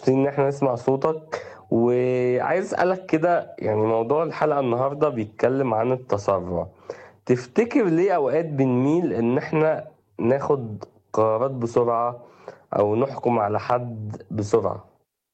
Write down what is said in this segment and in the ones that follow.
مبسوطين ان احنا نسمع صوتك وعايز اسالك كده يعني موضوع الحلقه النهارده بيتكلم عن التسرع تفتكر ليه اوقات بنميل ان احنا ناخد قرارات بسرعه او نحكم على حد بسرعه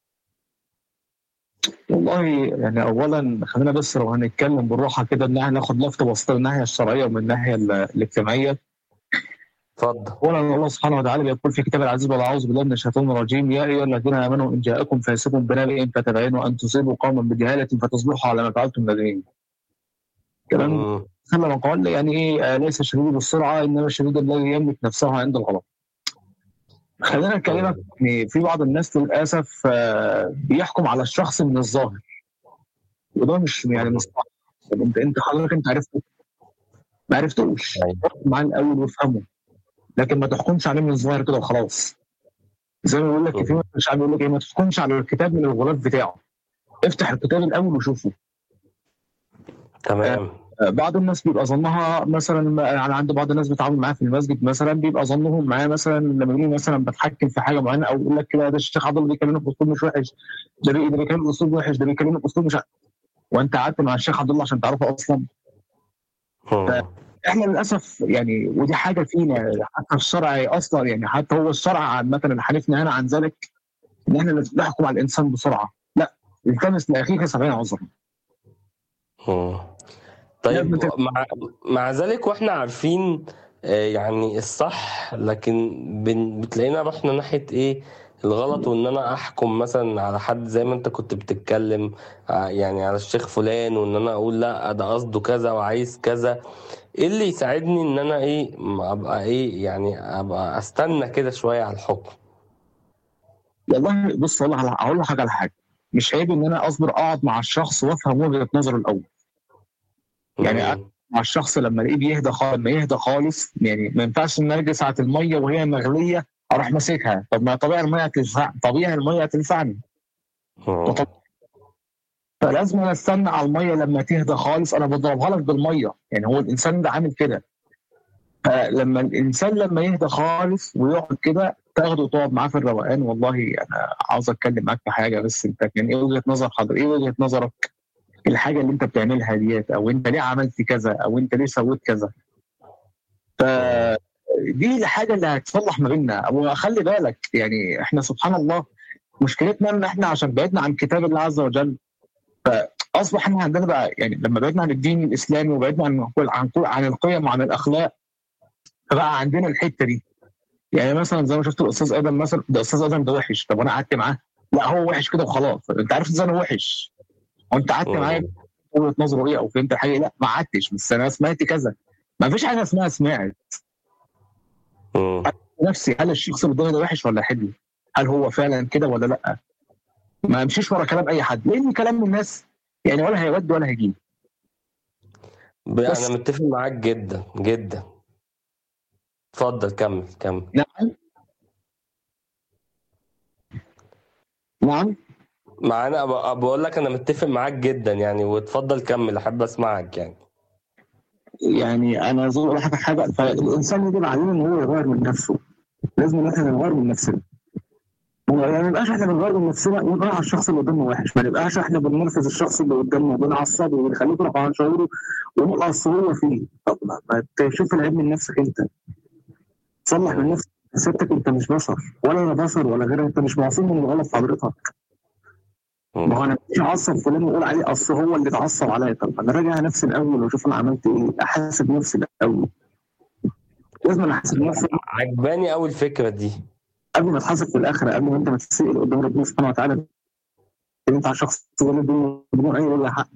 والله يعني اولا خلينا بس لو هنتكلم بالراحه كده ان احنا ناخد لفت بسيطه من الناحيه الشرعيه ومن الناحيه ال- الاجتماعيه اتفضل اولا الله سبحانه وتعالى بيقول في كتاب العزيز ولا اعوذ بالله من الشيطان الرجيم يا ايها الذين امنوا ان جاءكم فاسق بنبأ فتبينوا ان تصيبوا قوما بجهاله فتصبحوا على ما فعلتم نادمين. كلام مم. كما قال يعني ايه آه، ليس الشديد بالسرعه انما الشديد الذي يملك نفسه عند الغضب. خلينا نكلمك ان في بعض الناس للاسف آه، بيحكم على الشخص من الظاهر وده مش يعني مش صح طب انت انت حضرتك انت عرفته ما عرفتوش أيوة. احكم معاه الاول وافهمه لكن ما تحكمش عليه من الظاهر كده وخلاص زي ما بيقول لك في مثل الشعب بيقول لك ايه ما تحكمش على الكتاب من الغلاف بتاعه افتح الكتاب الاول وشوفه تمام آه، بعض الناس بيبقى ظنها مثلا يعني عند بعض الناس بتعامل معاه في المسجد مثلا بيبقى ظنهم معاه مثلا لما يقولوا مثلا بتحكم في حاجه معينه او يقول لك كده ده الشيخ عبد الله بيكلمك باسلوب مش وحش ده بي- ده بيكلمك باسلوب وحش ده بيكلمك باسلوب مش ع- وانت قعدت مع الشيخ عبد الله عشان تعرفه اصلا مم. احنا للاسف يعني ودي حاجه فينا حتى الشرع اصلا يعني حتى هو الشرع عامه اللي حالفنا هنا عن ذلك ان احنا نحكم على الانسان بسرعه لا التمس لاخيك 70 عذرا مم. طيب لازم تف- مع مع ذلك واحنا عارفين آه، يعني الصح لكن بن- بتلاقينا رحنا ناحية ايه الغلط وان انا احكم مثلا على حد زي ما انت كنت بتتكلم آه، يعني على الشيخ فلان وان انا اقول لا ده قصده كذا وعايز كذا ايه اللي يساعدني ان انا ايه ما ابقى ايه يعني ابقى استنى كده شوية على الحكم والله بص والله على- اقول لك على حاجه مش عيب ان انا اصبر اقعد مع الشخص وافهم وجهه نظره الاول يعني مم. مع الشخص لما الاقيه بيهدى خالص لما يهدى خالص يعني ما ينفعش ان ارجع ساعه الميه وهي مغليه اروح ماسكها طب ما طبيعي الميه هتنفع طبيعي الميه هتنفعني مم. فلازم انا استنى على الميه لما تهدى خالص انا بضربها لك بالميه يعني هو الانسان ده عامل كده فلما الانسان لما يهدى خالص ويقعد كده تاخده وتقعد معاه في الروقان والله انا عاوز اتكلم معاك في حاجه بس انت كان ايه وجهه نظر حضرتك ايه وجهه نظرك الحاجه اللي انت بتعملها ديت او انت ليه عملت كذا او انت ليه سويت كذا ف دي الحاجه اللي هتصلح ما بيننا وخلي بالك يعني احنا سبحان الله مشكلتنا ان احنا عشان بعدنا عن كتاب الله عز وجل فاصبح احنا عندنا بقى يعني لما بعدنا عن الدين الاسلامي وبعدنا عن عن عن القيم وعن الاخلاق فبقى عندنا الحته دي يعني مثلا زي ما شفت الاستاذ ادم مثلا ده استاذ ادم ده وحش طب انا قعدت معاه لا هو وحش كده وخلاص انت عارف ازاي انا وحش وانت قعدت معايا وجهه نظره ايه او فهمت الحاجه لا ما قعدتش بس انا سمعت كذا ما فيش حاجه اسمها سمعت مم. نفسي هل الشخص اللي قدامي ده وحش ولا حلو؟ هل هو فعلا كده ولا لا؟ ما امشيش ورا كلام اي حد لان كلام الناس يعني ولا هيود ولا هيجيب ب- بس- انا متفق معاك جدا جدا اتفضل كمل كمل نعم نعم معانا أب- بقول لك انا متفق معاك جدا يعني واتفضل كمل احب اسمعك يعني يعني انا زي ما اقول لحضرتك حاجه فالانسان يجب عليه ان هو يغير من نفسه لازم ان احنا نغير من نفسنا يعني ما نبقاش احنا بنغير من نفسنا ونقول على الشخص اللي قدامنا وحش ما نبقاش احنا بننرفز الشخص اللي قدامنا وبنعصبه وبنخليه يروح عن شعوره ونقول اصل هو فيه طب ما ما تشوف العيب من نفسك انت تصلح من نفسك سيادتك انت مش بشر ولا انا بشر ولا غيرك انت مش معصوم من الغلط حضرتك ما هو انا مش اعصب فلان واقول عليه اصل هو اللي اتعصب عليا طب انا راجع نفسي الاول واشوف انا عملت ايه احاسب نفسي الاول لازم أنا احاسب نفسي عجباني قوي الفكره دي قبل ما تحاسب في الاخره قبل ما انت ما تتسال قدام ربنا سبحانه وتعالى ان انت على شخص ظالم بدون بدون اي وجه حق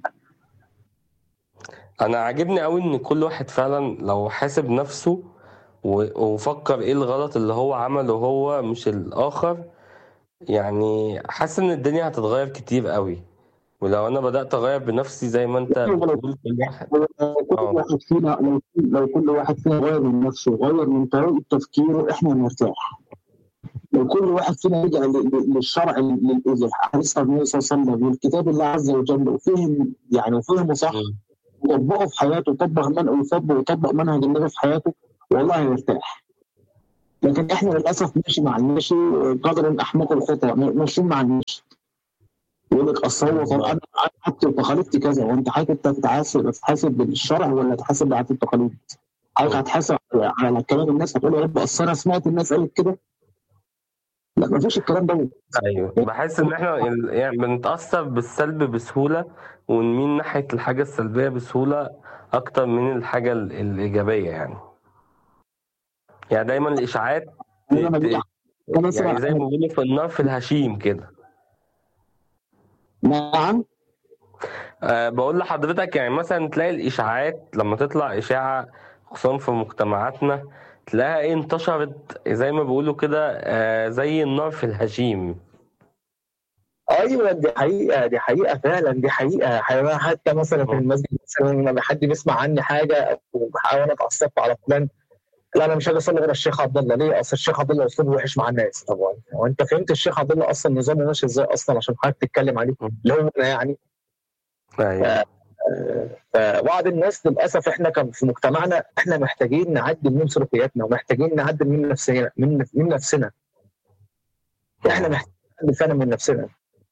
انا عاجبني قوي ان كل واحد فعلا لو حاسب نفسه و- وفكر ايه الغلط اللي هو عمله هو مش الاخر يعني حاسس ان الدنيا هتتغير كتير قوي ولو انا بدات اغير بنفسي زي ما انت بتقول كل واحد كل آه. واحد فينا لو لو كل واحد فينا غير من نفسه وغير من طريقه تفكيره احنا نرتاح لو كل واحد فينا رجع ل- ل- للشرع ل- ل- لحديث النبي صلى الله عليه وسلم والكتاب الله عز وجل وفهم يعني وفهمه صح مم. وطبقه في حياته وطبق من ويطبق ويطبق منهج النبي في حياته والله هيرتاح لكن احنا للاسف ماشي مع المشي قدر احمق الخطى ماشيين مع المشي يقول لك اصل هو طب انا حتى تقاليدي كذا وانت حضرتك انت تتحاسب تتحاسب بالشرع ولا تتحاسب بعد التقاليد؟ حضرتك هتحاسب على كلام الناس هتقول يا رب اصل انا سمعت الناس قالت كده لا مفيش الكلام ده ايوه بحس ان احنا يعني بنتاثر بالسلب بسهوله ونميل ناحيه الحاجه السلبيه بسهوله اكتر من الحاجه ال- الايجابيه يعني يعني دايما الاشاعات ت- انا لما ت- بيجي انا مثلا يعني زي ما بيقولوا في النار في الهشيم كده نعم أه بقول لحضرتك يعني مثلا تلاقي الاشاعات لما تطلع اشاعه خصوصا في مجتمعاتنا تلاقيها ايه انتشرت زي ما بيقولوا كده أه زي النار في الهشيم ايوه دي حقيقه دي حقيقه فعلا دي حقيقه حقيقة حتى مثلا في المسجد مثلا لما حد بيسمع عني حاجه او انا اتعصبت على فلان لا انا مش هاجي اصلي غير الشيخ عبد الله ليه؟ اصل الشيخ عبد الله اسلوبه وحش مع الناس طبعا هو انت فهمت الشيخ عبد الله اصلا نظامه ماشي ازاي اصلا عشان حضرتك تتكلم عليه اللي هو أنا يعني ايوه فبعض الناس للاسف احنا كان في مجتمعنا احنا محتاجين نعدل من سلوكياتنا ومحتاجين نعدل من نفسنا من من نفسنا احنا محتاجين نعدل فعلا من نفسنا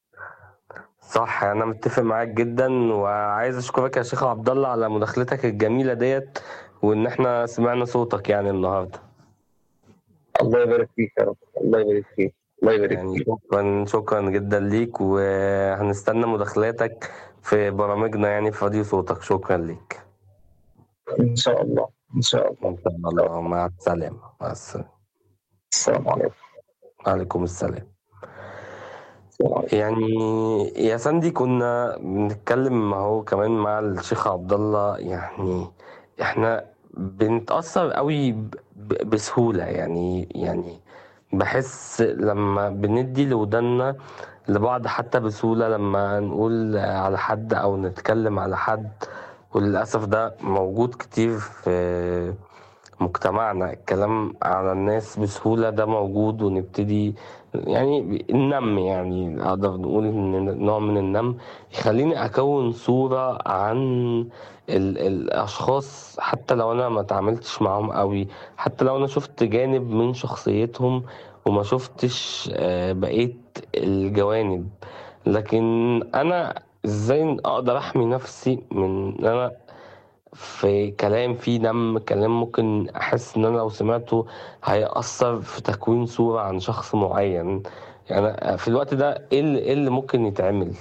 صح انا متفق معاك جدا وعايز اشكرك يا شيخ عبد الله على مداخلتك الجميله ديت وان احنا سمعنا صوتك يعني النهارده الله يبارك فيك يا رب الله يبارك فيك الله يبارك يعني فيك شكرا شكرا جدا ليك وهنستنى مداخلاتك في برامجنا يعني في راديو صوتك شكرا ليك ان شاء الله ان شاء الله ان شاء الله مع السلامه مع السلامه السلام عليكم وعليكم السلام السلام عليكم يعني يا سندي كنا بنتكلم اهو كمان مع الشيخ عبد الله يعني احنا بنتأثر قوي ب- ب- بسهولة يعني يعني بحس لما بندي لودنا لبعض حتى بسهولة لما نقول على حد أو نتكلم على حد وللأسف ده موجود كتير في مجتمعنا الكلام على الناس بسهولة ده موجود ونبتدي يعني النم يعني أقدر نقول إن نوع من النم يخليني أكون صورة عن ال الأشخاص حتى لو أنا ما تعاملتش معاهم قوي حتى لو أنا شفت جانب من شخصيتهم وما شفتش آه، بقية الجوانب لكن أنا إزاي أقدر أحمي نفسي من إن أنا في كلام فيه دم كلام ممكن احس ان انا لو سمعته هيأثر في تكوين صورة عن شخص معين يعني في الوقت ده ايه اللي, إيه اللي ممكن يتعمل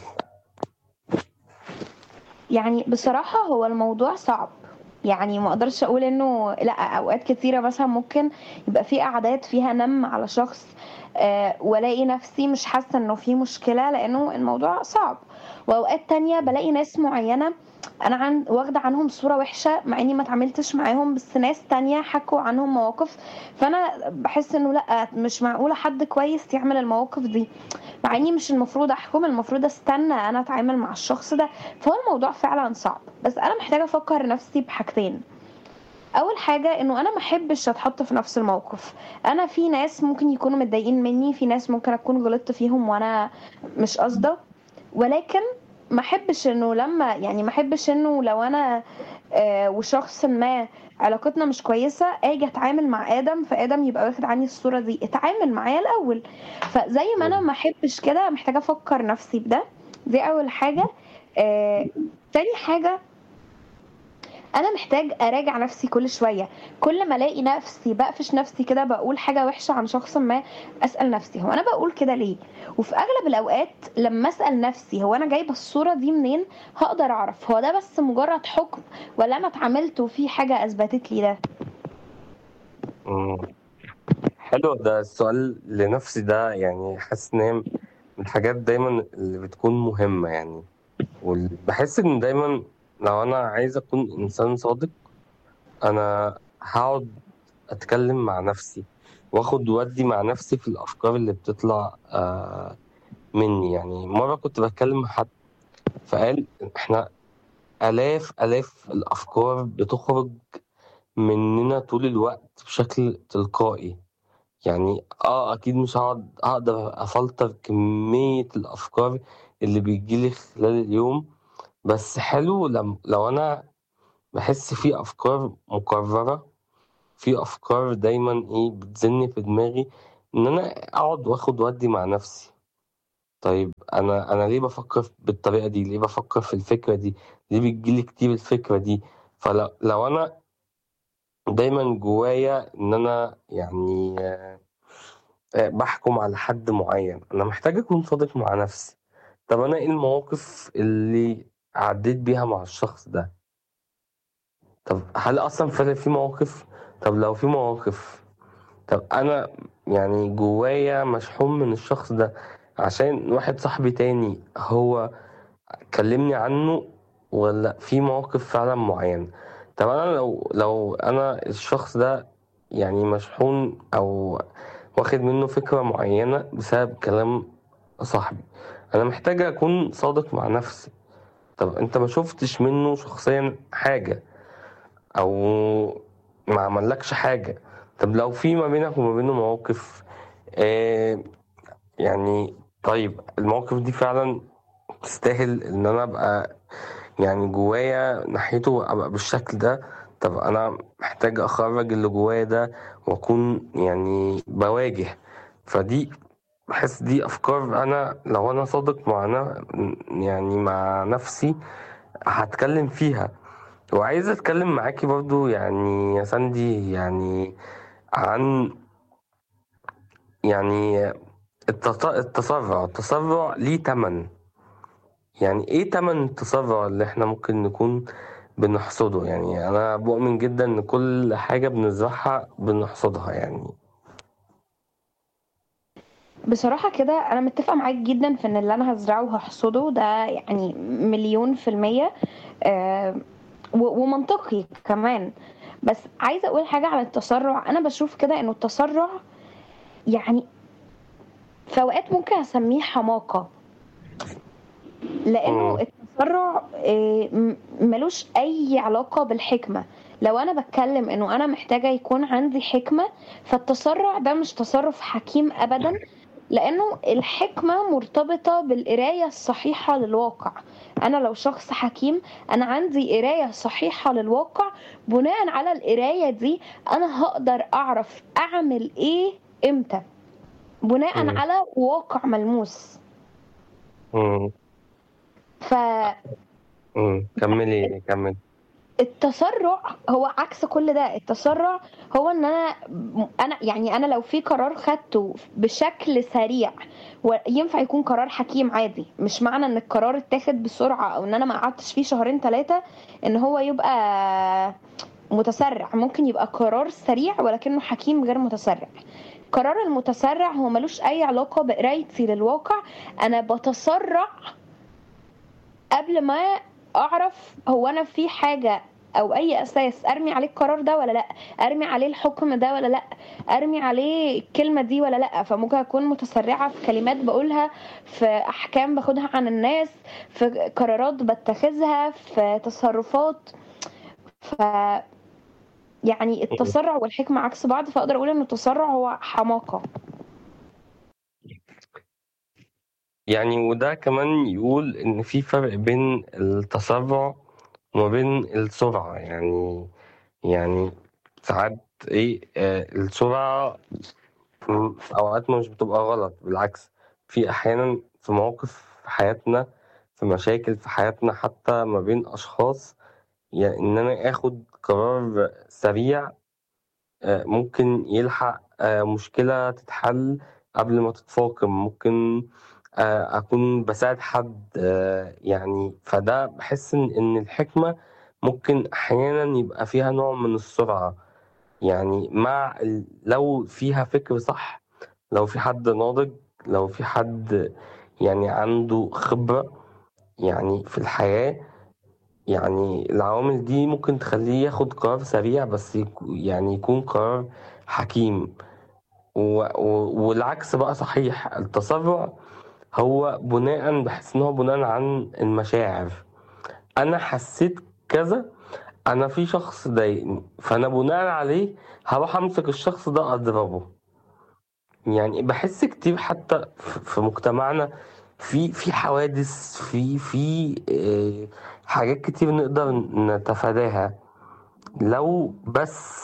يعني بصراحة هو الموضوع صعب يعني ما اقدرش اقول انه لا اوقات كثيرة مثلا ممكن يبقى في قعدات فيها نم على شخص آه، والاقي نفسي مش حاسة انه في مشكلة لانه الموضوع صعب واوقات تانية بلاقي ناس معينة انا عن واخدة عنهم صورة وحشة مع اني ما اتعاملتش معاهم بس ناس تانية حكوا عنهم مواقف فانا بحس انه لا مش معقولة حد كويس يعمل المواقف دي مع اني مش المفروض احكم المفروض استنى انا اتعامل مع الشخص ده فهو الموضوع فعلا صعب بس انا محتاجه افكر نفسي بحاجتين اول حاجه انه انا ما احبش اتحط في نفس الموقف انا في ناس ممكن يكونوا متضايقين مني في ناس ممكن اكون غلطت فيهم وانا مش قاصده ولكن ما احبش انه لما يعني ما احبش انه لو انا آه وشخص ما علاقتنا مش كويسه اجي اتعامل مع ادم فادم يبقى واخد عني الصوره دي اتعامل معايا الاول فزي ما انا ما احبش كده محتاجه افكر نفسي بده دي اول حاجه آه تاني حاجه انا محتاج اراجع نفسي كل شويه كل ما الاقي نفسي بقفش نفسي كده بقول حاجه وحشه عن شخص ما اسال نفسي هو انا بقول كده ليه وفي اغلب الاوقات لما اسال نفسي هو انا جايبه الصوره دي منين هقدر اعرف هو ده بس مجرد حكم ولا انا اتعاملت وفي حاجه اثبتت لي ده مم. حلو ده السؤال لنفسي ده يعني حاسس ان هي من الحاجات دايما اللي بتكون مهمة يعني وبحس ان دايما لو انا عايز اكون انسان صادق انا هقعد اتكلم مع نفسي واخد ودي مع نفسي في الافكار اللي بتطلع آه مني يعني مرة كنت بتكلم مع حد فقال احنا الاف الاف الافكار بتخرج مننا طول الوقت بشكل تلقائي يعني اه اكيد مش هقعد هقدر افلتر كمية الافكار اللي بيجيلي خلال اليوم بس حلو لم لو انا بحس في افكار مكررة في افكار دايما ايه بتزن في دماغي ان انا اقعد واخد ودي مع نفسي طيب انا انا ليه بفكر بالطريقه دي ليه بفكر في الفكره دي ليه بتجيلي كتير الفكره دي فلو لو انا دايما جوايا ان انا يعني آه، آه، بحكم على حد معين انا محتاج اكون صادق مع نفسي طب انا ايه المواقف اللي عديت بيها مع الشخص ده طب هل اصلا فعلا في مواقف طب لو في مواقف طب انا يعني جوايا مشحون من الشخص ده عشان واحد صاحبي تاني هو كلمني عنه ولا في مواقف فعلا معينة طب انا لو لو انا الشخص ده يعني مشحون او واخد منه فكرة معينة بسبب كلام صاحبي انا محتاج اكون صادق مع نفسي طب انت ما شفتش منه شخصيا حاجة او ما عملكش حاجة طب لو في ما بينك وما بينه مواقف آه يعني طيب المواقف دي فعلا تستاهل ان انا ابقى يعني جوايا ناحيته ابقى بالشكل ده طب انا محتاج اخرج اللي جوايا ده واكون يعني بواجه فدي بحس دي افكار انا لو انا صادق مع نا- يعني مع نفسي هتكلم فيها وعايز اتكلم معاكي برضو يعني يا ساندي يعني عن يعني التط- التسرع التسرع ليه تمن يعني ايه تمن التسرع اللي احنا ممكن نكون بنحصده يعني انا بؤمن جدا ان كل حاجة بنزرعها بنحصدها يعني بصراحة كده أنا متفقة معاك جدا في إن اللي أنا هزرعه وهحصده ده يعني مليون في المية آه، و- ومنطقي كمان بس عايزة أقول حاجة على التسرع أنا بشوف كده إنه التسرع يعني في أوقات ممكن أسميه حماقة لأنه مم. التسرع آه، م- ملوش أي علاقة بالحكمة لو أنا بتكلم إنه أنا محتاجة يكون عندي حكمة فالتسرع ده مش تصرف حكيم أبدا لأنه الحكمة مرتبطة بالقراية الصحيحة للواقع أنا لو شخص حكيم أنا عندي قراية صحيحة للواقع بناء على القراية دي أنا هقدر أعرف أعمل إيه إمتى بناء مم. على واقع ملموس مم. مم. كملي كملي فالتسرع هو عكس كل ده التسرع هو ان انا انا يعني انا لو في قرار خدته بشكل سريع وينفع يكون قرار حكيم عادي مش معنى ان القرار اتاخد بسرعه او ان انا ما قعدتش فيه شهرين ثلاثه ان هو يبقى متسرع ممكن يبقى قرار سريع ولكنه حكيم غير متسرع القرار المتسرع هو ملوش اي علاقه بقرايتي للواقع انا بتسرع قبل ما اعرف هو انا في حاجه او اي اساس ارمي عليه القرار ده ولا لا ارمي عليه الحكم ده ولا لا ارمي عليه الكلمه دي ولا لا فممكن اكون متسرعه في كلمات بقولها في احكام باخدها عن الناس في قرارات بتخذها في تصرفات ف يعني التسرع والحكمه عكس بعض فاقدر اقول ان التسرع هو حماقه يعني وده كمان يقول إن في فرق بين التسرع وما بين السرعة يعني يعني ساعات إيه آه السرعة م- أوقات مش بتبقى غلط بالعكس في أحيانا في مواقف في حياتنا في مشاكل في حياتنا حتى ما بين أشخاص يعني إن أنا آخد قرار سريع آه، ممكن يلحق آه، مشكلة تتحل قبل ما تتفاقم ممكن آه، أكون بساعد حد آه، يعني فده بحس إن إن الحكمة ممكن أحيانا يبقى فيها نوع من السرعة يعني مع ال- لو فيها فكر صح لو في حد ناضج لو في حد يعني عنده خبرة يعني في الحياة يعني العوامل دي ممكن تخليه ياخد قرار سريع بس يكو يعني يكون قرار حكيم و... و... والعكس بقى صحيح التسرع هو بناء بحس ان هو بناء عن المشاعر انا حسيت كذا انا في شخص ضايقني فانا بناء عليه هروح امسك الشخص ده اضربه يعني بحس كتير حتى في في مجتمعنا في في حوادث في في آه، حاجات كتير نقدر نتفاداها لو بس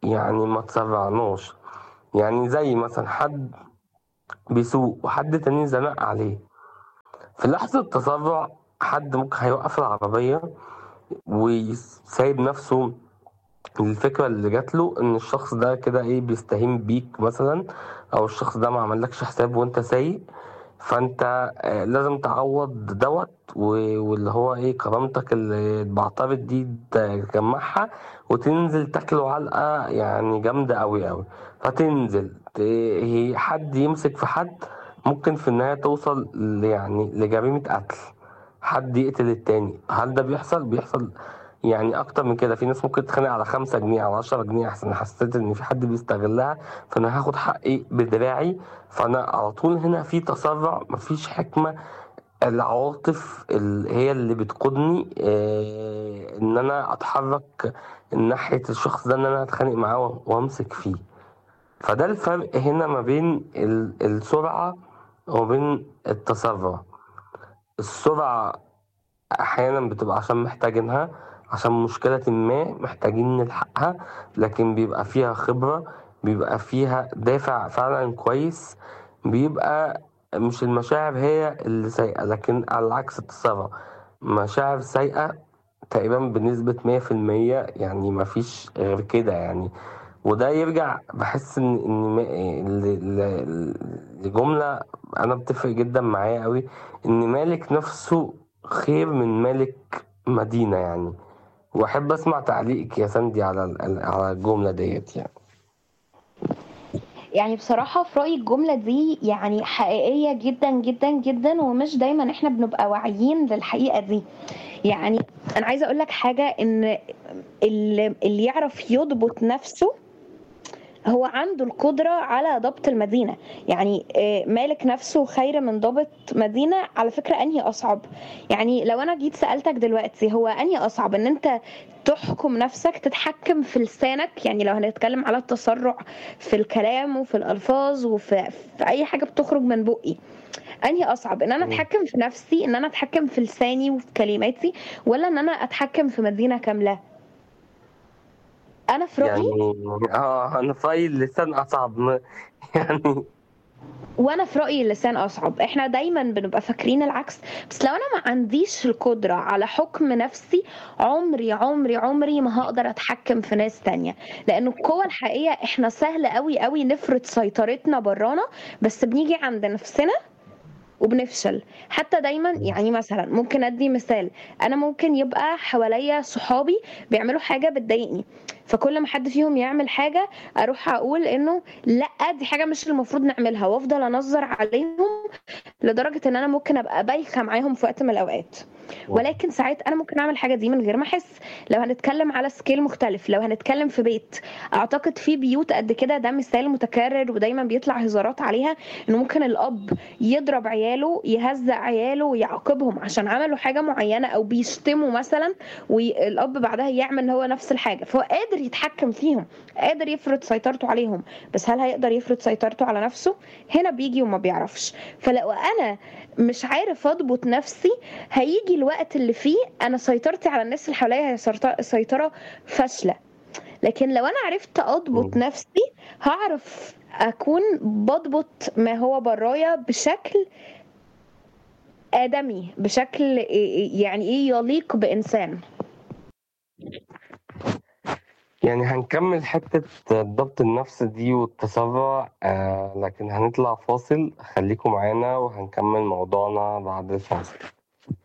يعني ما تسرعناش يعني زي مثلا حد بيسوق وحد تاني زنق عليه في لحظة التسرع حد ممكن هيوقف العربية وسايب نفسه الفكرة اللي جات له ان الشخص ده كده ايه بيستهين بيك مثلا او الشخص ده ما عملكش حساب وانت سايق فانت آه، لازم تعوض دوت و- واللي هو ايه كرامتك اللي اتبعترت دي تجمعها وتنزل تاكله علقة يعني جامدة قوي قوي فتنزل ت- هي حد يمسك في حد ممكن في النهاية توصل ل- يعني لجريمة قتل حد يقتل التاني هل ده بيحصل بيحصل يعني اكتر من كده في ناس ممكن تتخانق على خمسة جنيه او عشرة جنيه احسن حسيت ان في حد بيستغلها فانا هاخد حقي بدراعي فانا على طول هنا في تسرع مفيش حكمة العواطف ال- هي اللي بتقودني آه، ان انا اتحرك ناحية الشخص ده ان انا اتخانق معاه وامسك فيه فده الفرق هنا ما بين ال- السرعة وما بين التسرع السرعة احيانا بتبقى عشان محتاجينها عشان مشكلة ما محتاجين نلحقها لكن بيبقى فيها خبرة بيبقى فيها دافع فعلا كويس بيبقى مش المشاعر هي اللي سيئة لكن على العكس التسرع مشاعر سيئة تقريبا بنسبة مية في المية يعني مفيش غير كده يعني وده يرجع بحس ان ان ما- ل- ل- لجملة انا بتفرق جدا معايا قوي ان مالك نفسه خير من مالك مدينة يعني واحب اسمع تعليقك يا سندي على ال- على الجملة ديت يعني يعني بصراحة في رأيي الجملة دي يعني حقيقية جدا جدا جدا ومش دايما احنا بنبقى واعيين للحقيقة دي يعني انا عايزة اقول لك حاجة ان اللي, اللي يعرف يضبط نفسه هو عنده القدرة على ضبط المدينة يعني آه، مالك نفسه خير من ضابط مدينة على فكرة أنهي أصعب يعني لو أنا جيت سألتك دلوقتي هو أنهي أصعب أن أنت تحكم نفسك تتحكم في لسانك يعني لو هنتكلم على التسرع في الكلام وفي الألفاظ وفي في أي حاجة بتخرج من بقي انهي اصعب ان انا مم. اتحكم في نفسي ان انا اتحكم في لساني وفي كلماتي ولا ان انا اتحكم في مدينة كاملة انا في رأيي يعني اه انا في رأيي اللسان اصعب م- يعني وانا في رايي اللسان اصعب احنا دايما بنبقى فاكرين العكس بس لو انا ما عنديش القدره على حكم نفسي عمري عمري عمري ما هقدر اتحكم في ناس تانية لان القوة الحقيقية احنا سهل قوي قوي نفرض سيطرتنا برانا بس بنيجي عند نفسنا وبنفشل حتى دايما يعني مثلا ممكن ادي مثال انا ممكن يبقى حواليا صحابي بيعملوا حاجه بتضايقني فكل ما حد فيهم يعمل حاجه اروح اقول انه لا دي حاجه مش المفروض نعملها وافضل انظر عليهم لدرجه ان انا ممكن ابقى بايخه معاهم في وقت من الاوقات ولكن ساعات انا ممكن اعمل حاجه دي من غير ما احس لو هنتكلم على سكيل مختلف لو هنتكلم في بيت اعتقد في بيوت قد كده ده مثال متكرر ودايما بيطلع هزارات عليها انه ممكن الاب يضرب عياله يهزق عياله ويعاقبهم عشان عملوا حاجه معينه او بيشتموا مثلا والاب بعدها يعمل هو نفس الحاجه فهو قادر يتحكم فيهم قادر يفرض سيطرته عليهم بس هل هيقدر يفرض سيطرته على نفسه هنا بيجي وما بيعرفش فلو انا مش عارف اضبط نفسي هيجي الوقت اللي فيه انا سيطرتي على الناس اللي حواليا هي سيطرة- سيطره فاشله لكن لو انا عرفت اضبط مم. نفسي هعرف اكون بضبط ما هو برايا بشكل ادمي بشكل يعني ايه يليق بانسان يعني هنكمل حتة ضبط النفس دي والتسرع آه لكن هنطلع فاصل خليكم معانا وهنكمل موضوعنا بعد الفاصل